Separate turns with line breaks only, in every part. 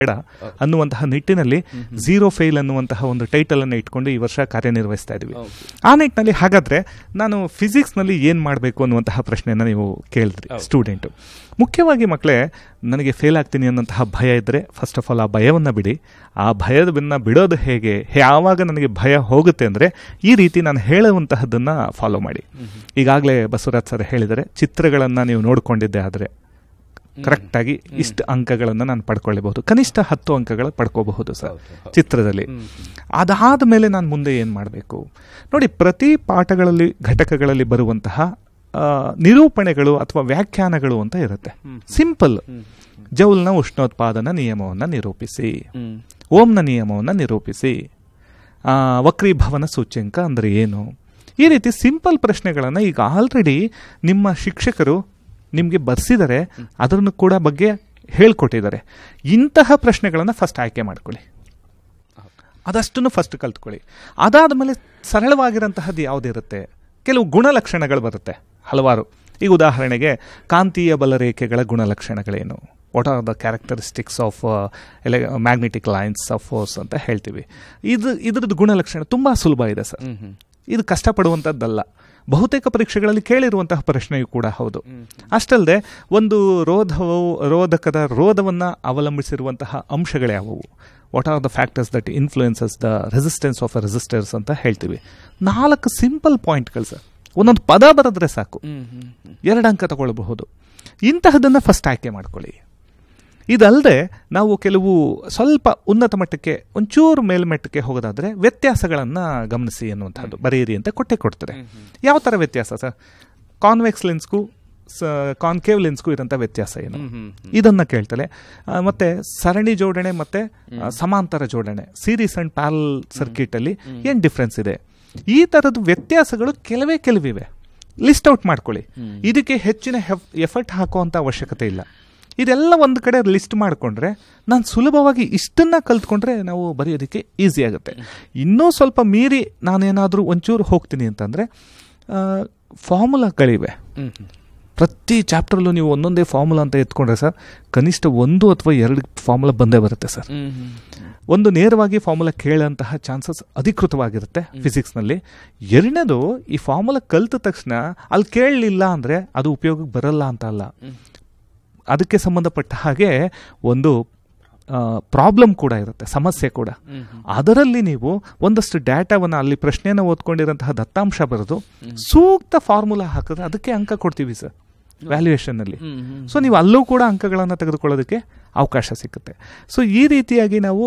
ಬೇಡ ಅನ್ನುವಂತಹ ನಿಟ್ಟಿನಲ್ಲಿ ಝೀರೋ ಫೇಲ್ ಅನ್ನುವಂತಹ ಒಂದು ಟೈಟಲ್ ಅನ್ನು ಇಟ್ಕೊಂಡು ಈ ವರ್ಷ ಕಾರ್ಯನಿರ್ವಹಿಸ್ತಾ ಇದ್ವಿ ಆ ನಿಟ್ಟಿನಲ್ಲಿ ಹಾಗಾದ್ರೆ ನಾನು ಫಿಸಿಕ್ಸ್ನಲ್ಲಿ ಏನು ಮಾಡಬೇಕು ಅನ್ನುವಂತಹ ಪ್ರಶ್ನೆಯನ್ನು ನೀವು ಕೇಳಿದ್ರಿ ಸ್ಟೂಡೆಂಟು ಮುಖ್ಯವಾಗಿ ಮಕ್ಕಳೇ ನನಗೆ ಫೇಲ್ ಆಗ್ತೀನಿ ಅನ್ನೋಂತಹ ಭಯ ಇದ್ದರೆ ಫಸ್ಟ್ ಆಫ್ ಆಲ್ ಆ ಭಯವನ್ನು ಬಿಡಿ ಆ ಭಯದನ್ನ ಬಿಡೋದು ಹೇಗೆ ಯಾವಾಗ ನನಗೆ ಭಯ ಹೋಗುತ್ತೆ ಅಂದರೆ ಈ ರೀತಿ ನಾನು ಹೇಳುವಂತಹದ್ದನ್ನು ಫಾಲೋ ಮಾಡಿ ಈಗಾಗಲೇ ಬಸವರಾಜ್ ಸರ್ ಹೇಳಿದರೆ ಚಿತ್ರಗಳನ್ನು ನೀವು ನೋಡಿಕೊಂಡಿದ್ದೆ ಆದರೆ ಕರೆಕ್ಟಾಗಿ ಇಷ್ಟು ಅಂಕಗಳನ್ನು ನಾನು ಪಡ್ಕೊಳ್ಳಬಹುದು ಕನಿಷ್ಠ ಹತ್ತು ಅಂಕಗಳು ಪಡ್ಕೋಬಹುದು ಸರ್ ಚಿತ್ರದಲ್ಲಿ ಅದಾದ ಮೇಲೆ ನಾನು ಮುಂದೆ ಏನು ಮಾಡಬೇಕು ನೋಡಿ ಪ್ರತಿ ಪಾಠಗಳಲ್ಲಿ ಘಟಕಗಳಲ್ಲಿ ಬರುವಂತಹ ಆ, ನಿರೂಪಣೆಗಳು ಅಥವಾ ವ್ಯಾಖ್ಯಾನಗಳು ಅಂತ ಇರುತ್ತೆ ಸಿಂಪಲ್ ಜೌಲ್ನ ಉಷ್ಣೋತ್ಪಾದನ ನಿಯಮವನ್ನು ನಿರೂಪಿಸಿ ಓಂನ ನಿಯಮವನ್ನು ನಿರೂಪಿಸಿ ಆ, ವಕ್ರೀಭವನ ಸೂಚ್ಯಂಕ ಅಂದರೆ ಏನು ಈ ರೀತಿ ಸಿಂಪಲ್ ಪ್ರಶ್ನೆಗಳನ್ನು ಈಗ ಆಲ್ರೆಡಿ ನಿಮ್ಮ ಶಿಕ್ಷಕರು ನಿಮಗೆ ಬರ್ಸಿದ್ದಾರೆ ಅದನ್ನು ಕೂಡ ಬಗ್ಗೆ ಹೇಳ್ಕೊಟ್ಟಿದ್ದಾರೆ ಇಂತಹ ಪ್ರಶ್ನೆಗಳನ್ನು ಫಸ್ಟ್ ಆಯ್ಕೆ ಮಾಡ್ಕೊಳ್ಳಿ ಅದಷ್ಟನ್ನು ಫಸ್ಟ್ ಕಲ್ತ್ಕೊಳ್ಳಿ ಅದಾದಮೇಲೆ ಸರಳವಾಗಿರೋಂತಹದ್ದು ಯಾವುದಿರುತ್ತೆ ಕೆಲವು ಗುಣಲಕ್ಷಣಗಳು ಬರುತ್ತೆ ಹಲವಾರು ಈಗ ಉದಾಹರಣೆಗೆ ಕಾಂತೀಯ ಬಲರೇಖೆಗಳ ಗುಣಲಕ್ಷಣಗಳೇನು what are the characteristics of ಎಲೆ ಮ್ಯಾಗ್ನೆಟಿಕ್ ಲೈನ್ಸ್ ಆಫ್ ಫೋರ್ಸ್ ಅಂತ ಹೇಳ್ತೀವಿ ಇದು ಇದ್ರದ್ದು ಗುಣಲಕ್ಷಣ ತುಂಬ ಸುಲಭ ಇದೆ ಸರ್ ಇದು ಕಷ್ಟಪಡುವಂಥದ್ದಲ್ಲ ಬಹುತೇಕ ಪರೀಕ್ಷೆಗಳಲ್ಲಿ ಕೇಳಿರುವಂತಹ ಪ್ರಶ್ನೆಯೂ ಕೂಡ ಹೌದು ಅಷ್ಟಲ್ಲದೆ ಒಂದು ರೋಧವು ರೋಧಕದ ರೋಧವನ್ನು ಅವಲಂಬಿಸಿರುವಂತಹ ಅಂಶಗಳು ಯಾವುವು what are the factors that influences the resistance of a resistors ಅಂತ ಹೇಳ್ತೀವಿ ನಾಲ್ಕು ಸಿಂಪಲ್ ಪಾಯಿಂಟ್ಗಳು ಸರ್ ಒಂದೊಂದು ಪದ ಬರೆದ್ರೆ ಸಾಕು ಎರಡು ಅಂಕ ತಗೊಳ್ಬಹುದು ಇಂತಹದನ್ನು ಫಸ್ಟ್ ಆಯ್ಕೆ ಮಾಡ್ಕೊಳ್ಳಿ ಇದಲ್ಲದೆ ನಾವು ಕೆಲವು ಸ್ವಲ್ಪ ಉನ್ನತ ಮಟ್ಟಕ್ಕೆ ಒಂಚೂರು ಮೇಲ್ಮಟ್ಟಕ್ಕೆ ಹೋಗೋದಾದ್ರೆ ವ್ಯತ್ಯಾಸಗಳನ್ನು ಗಮನಿಸಿ ಅನ್ನುವಂಥದ್ದು ಬರೆಯಿರಿ ಅಂತ ಕೊಟ್ಟೆ ಕೊಡ್ತಾರೆ ಯಾವ ಥರ ವ್ಯತ್ಯಾಸ ಸರ್ ಕಾನ್ವೆಕ್ಸ್ ಲೆನ್ಸ್ಗೂ ಕಾನ್ಕೇವ್ ಲೆನ್ಸ್ಗೂ ಇರೋಂಥ ವ್ಯತ್ಯಾಸ ಏನು ಇದನ್ನ ಕೇಳ್ತಾರೆ ಆ, ಮತ್ತೆ ಸರಣಿ ಜೋಡಣೆ ಮತ್ತೆ ಆ, ಸಮಾಂತರ ಜೋಡಣೆ ಸೀರೀಸ್ ಅಂಡ್ ಪ್ಯಾರಲ್ ಸರ್ಕಿಟ್ ಅಲ್ಲಿ ಏನ್ ಡಿಫ್ರೆನ್ಸ್ ಇದೆ ಈ ತರದ ವ್ಯತ್ಯಾಸಗಳು ಕೆಲವೇ ಕೆಲವಿವೆ ಲಿಸ್ಟ್ ಔಟ್ ಮಾಡ್ಕೊಳ್ಳಿ ಇದಕ್ಕೆ ಹೆಚ್ಚಿನ ಎಫರ್ಟ್ ಹಾಕುವಂತ ಅವಶ್ಯಕತೆ ಇಲ್ಲ ಇದೆಲ್ಲ ಒಂದು ಕಡೆ ಲಿಸ್ಟ್ ಮಾಡಿಕೊಂಡ್ರೆ ನಾನು ಸುಲಭವಾಗಿ ಇಷ್ಟನ್ನ ಕಲ್ತ್ಕೊಂಡ್ರೆ ನಾವು ಬರೆಯೋದಕ್ಕೆ ಈಸಿ ಆಗುತ್ತೆ ಇನ್ನೂ ಸ್ವಲ್ಪ ಮೀರಿ ನಾನೇನಾದರೂ ಒಂಚೂರು ಹೋಗ್ತೀನಿ ಅಂತಂದ್ರೆ ಫಾರ್ಮುಲಾಗಳಿವೆ ಪ್ರತಿ ಚಾಪ್ಟರ್ಲ್ಲೂ ನೀವು ಒಂದೊಂದೇ ಫಾರ್ಮುಲಾ ಅಂತ ಎತ್ಕೊಂಡ್ರೆ ಸರ್ ಕನಿಷ್ಠ ಒಂದು ಅಥವಾ ಎರಡು ಫಾರ್ಮುಲಾ ಬಂದೇ ಬರುತ್ತೆ ಸರ್ ಒಂದು ನೇರವಾಗಿ ಫಾರ್ಮುಲಾ ಕೇಳೋಂತಹ ಚಾನ್ಸಸ್ ಅಧಿಕೃತವಾಗಿರುತ್ತೆ ಫಿಸಿಕ್ಸ್ನಲ್ಲಿ ಎರಡನೇದು ಈ ಫಾರ್ಮುಲಾ ಕಲ್ತ ತಕ್ಷಣ ಅಲ್ಲಿ ಕೇಳಲಿಲ್ಲ ಅಂದರೆ ಅದು ಉಪಯೋಗಕ್ಕೆ ಬರಲ್ಲ ಅಂತ ಅಲ್ಲ ಅದಕ್ಕೆ ಸಂಬಂಧಪಟ್ಟ ಹಾಗೆ ಒಂದು ಪ್ರಾಬ್ಲಮ್ ಕೂಡ ಇರುತ್ತೆ ಸಮಸ್ಯೆ ಕೂಡ ಅದರಲ್ಲಿ ನೀವು ಒಂದಷ್ಟು ಡೇಟಾವನ್ನು ಅಲ್ಲಿ ಪ್ರಶ್ನೆಯನ್ನು ಓದ್ಕೊಂಡಿರೋಂತಹ ದತ್ತಾಂಶ ಬರೆದು ಸೂಕ್ತ ಫಾರ್ಮುಲಾ ಹಾಕಿದ್ರೆ ಅದಕ್ಕೆ ಅಂಕ ಕೊಡ್ತೀವಿ ಸರ್ ವ್ಯಾಲ್ಯೂಯೇಷನ್ನಲ್ಲಿ ಸೊ ನೀವು ಅಲ್ಲೂ ಕೂಡ ಅಂಕಗಳನ್ನು ತೆಗೆದುಕೊಳ್ಳೋದಕ್ಕೆ ಅವಕಾಶ ಸಿಗುತ್ತೆ ಸೊ ಈ ರೀತಿಯಾಗಿ ನಾವು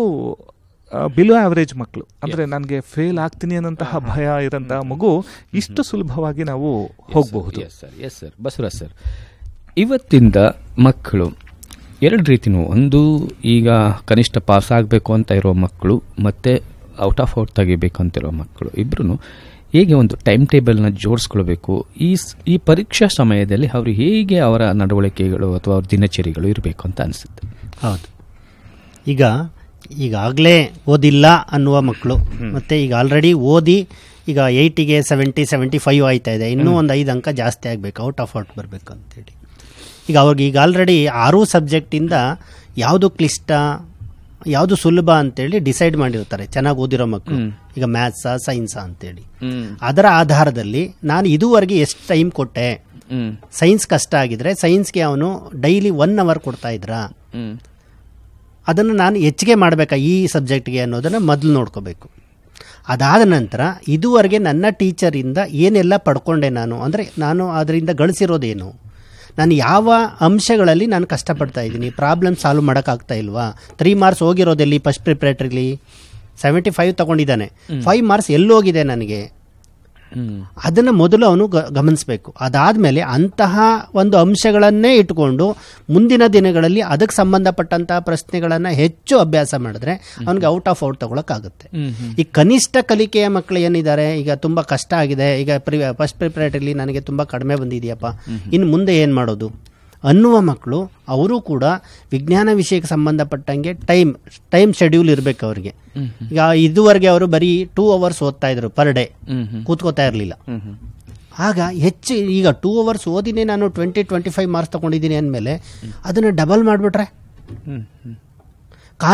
ಬಿಲೋ ಆವರೇಜ್ ಮಕ್ಕಳು ಅಂದರೆ ನನಗೆ ಫೇಲ್ ಆಗ್ತೀನಿ ಅನ್ನೋಂತಹ ಭಯ ಇರೋಂತಹ ಮಗು ಇಷ್ಟು ಸುಲಭವಾಗಿ ನಾವು ಹೋಗಬಹುದು
yes sir yes sir Basavaraj sir ಇವತ್ತಿಂದ ಮಕ್ಕಳು ಎರಡು ರೀತಿನೂ ಒಂದು ಈಗ ಕನಿಷ್ಠ ಪಾಸ್ ಆಗಬೇಕು ಅಂತ ಇರೋ ಮಕ್ಕಳು ಮತ್ತು ಔಟ್ ಆಫ್ ಔಟ್ ತೆಗಿಬೇಕು ಅಂತಿರೋ ಮಕ್ಕಳು ಇಬ್ಬರೂ ಹೇಗೆ ಒಂದು ಟೈಮ್ ಟೇಬಲ್ನ ಜೋಡಿಸ್ಕೊಳ್ಬೇಕು ಈ ಸ್- ಈ ಪರೀಕ್ಷಾ ಸಮಯದಲ್ಲಿ ಅವರು ಹೇಗೆ ಅವರ ನಡವಳಿಕೆಗಳು ಅಥವಾ ಅವ್ರ ದಿನಚರಿಗಳು ಇರಬೇಕು ಅಂತ ಅನಿಸುತ್ತೆ
ಹೌದು ಈಗ ಈಗಾಗಲೇ ಓದಿಲ್ಲ ಅನ್ನುವ ಮಕ್ಕಳು ಮತ್ತೆ ಈಗ ಆಲ್ರೆಡಿ ಓದಿ ಈಗ ಏಯ್ಟಿಗೆ ಸೆವೆಂಟಿ ಸೆವೆಂಟಿ ಫೈವ್ ಆಯ್ತಾ ಇದೆ ಇನ್ನೂ ಒಂದು ಐದು ಅಂಕ ಜಾಸ್ತಿ ಆಗಬೇಕು ಔಟ್ ಆಫ್ ಔಟ್ ಬರಬೇಕು ಅಂತೇಳಿ ಈಗ ಅವ್ರಿಗೆ ಈಗ ಆಲ್ರೆಡಿ ಆರು ಸಬ್ಜೆಕ್ಟಿಂದ ಯಾವುದು ಕ್ಲಿಷ್ಟ ಯಾವುದು ಸುಲಭ ಅಂತೇಳಿ ಡಿಸೈಡ್ ಮಾಡಿರ್ತಾರೆ ಚೆನ್ನಾಗಿ ಓದಿರೋ ಮಕ್ಕಳು ಈಗ ಮ್ಯಾಥ್ಸಾ ಸೈನ್ಸಾ ಅಂತೇಳಿ ಅದರ ಆಧಾರದಲ್ಲಿ ನಾನು ಇದುವರೆಗೆ ಎಷ್ಟು ಟೈಮ್ ಕೊಟ್ಟೆ ಸೈನ್ಸ್ ಕಷ್ಟ ಆಗಿದ್ರೆ ಸೈನ್ಸ್ಗೆ ಅವನು ಡೈಲಿ ಒನ್ ಅವರ್ ಕೊಡ್ತಾ ಇದ್ರಾ ಅದನ್ನು ನಾನು ಹೆಚ್ಚಿಗೆ ಮಾಡಬೇಕಾ ಈ ಸಬ್ಜೆಕ್ಟ್ಗೆ ಅನ್ನೋದನ್ನು ಮೊದಲು ನೋಡ್ಕೋಬೇಕು ಅದಾದ ನಂತರ ಇದುವರೆಗೆ ನನ್ನ ಟೀಚರಿಂದ ಏನೆಲ್ಲ ಪಡ್ಕೊಂಡೆ ನಾನು ಅಂದರೆ ನಾನು ಅದರಿಂದ ಗಳಿಸಿರೋದೇನು ನಾನು ಯಾವ ಅಂಶಗಳಲ್ಲಿ ನಾನು ಕಷ್ಟಪಡ್ತಾ ಇದ್ದೀನಿ ಪ್ರಾಬ್ಲಮ್ ಸಾಲ್ವ್ ಮಾಡೋಕ್ಕಾಗ್ತಾ ಇಲ್ವಾ ತ್ರೀ ಮಾರ್ಕ್ಸ್ ಹೋಗಿರೋದೆಲ್ಲಿ ಫಸ್ಟ್ ಪ್ರಿಪ್ರೇಟ್ರಿಲಿ ಸೆವೆಂಟಿ ಫೈವ್ ತಗೊಂಡಿದ್ದಾನೆ ಫೈವ್ ಮಾರ್ಕ್ಸ್ ಎಲ್ಲೋಗಿದೆ ನನಗೆ ಅದನ್ನು ಮೊದಲು ಅವನು ಗ ಗಮನಿಸಬೇಕು ಅದಾದಮೇಲೆ ಅಂತಹ ಒಂದು ಅಂಶಗಳನ್ನೇ ಇಟ್ಕೊಂಡು ಮುಂದಿನ ದಿನಗಳಲ್ಲಿ ಅದಕ್ಕೆ ಸಂಬಂಧಪಟ್ಟಂತಹ ಪ್ರಶ್ನೆಗಳನ್ನು ಹೆಚ್ಚು ಅಭ್ಯಾಸ ಮಾಡಿದ್ರೆ ಅವನಿಗೆ ಔಟ್ ಆಫ್ ಔಟ್ ತಗೊಳಕ್ಕಾಗುತ್ತೆ ಈ ಕನಿಷ್ಠ ಕಲಿಕೆಯ ಮಕ್ಕಳು ಏನಿದ್ದಾರೆ ಈಗ ತುಂಬ ಕಷ್ಟ ಆಗಿದೆ ಈಗ ಪ್ರಿ ಫಸ್ಟ್ ಪ್ರಿಪರೇಟರಿ ನನಗೆ ತುಂಬ ಕಡಿಮೆ ಬಂದಿದೆಯಪ್ಪ ಇನ್ನು ಮುಂದೆ ಏನು ಮಾಡೋದು ಅನ್ನುವ ಮಕ್ಕಳು ಅವರು ಕೂಡ ವಿಜ್ಞಾನ ವಿಷಯಕ್ಕೆ ಸಂಬಂಧಪಟ್ಟಂಗೆ ಟೈಮ್ ಟೈಮ್ ಶೆಡ್ಯೂಲ್ ಇರಬೇಕು ಅವರಿಗೆ ಈಗ ಇದುವರೆಗೆ ಅವರು ಬರೀ ಟೂ ಅವರ್ಸ್ ಓದ್ತಾ ಇದ್ರು ಪರ್ ಡೇ ಕೂತ್ಕೋತಾ ಇರಲಿಲ್ಲ ಆಗ ಹೆಚ್ಚು ಈಗ ಟೂ ಅವರ್ಸ್ ಓದಿನೇ ನಾನು ಟ್ವೆಂಟಿ ಟ್ವೆಂಟಿ ಫೈವ್ ಮಾರ್ಕ್ಸ್ ತಗೊಂಡಿದ್ದೀನಿ ಅಂದಮೇಲೆ ಅದನ್ನು ಡಬಲ್ ಮಾಡಿಬಿಟ್ರೆ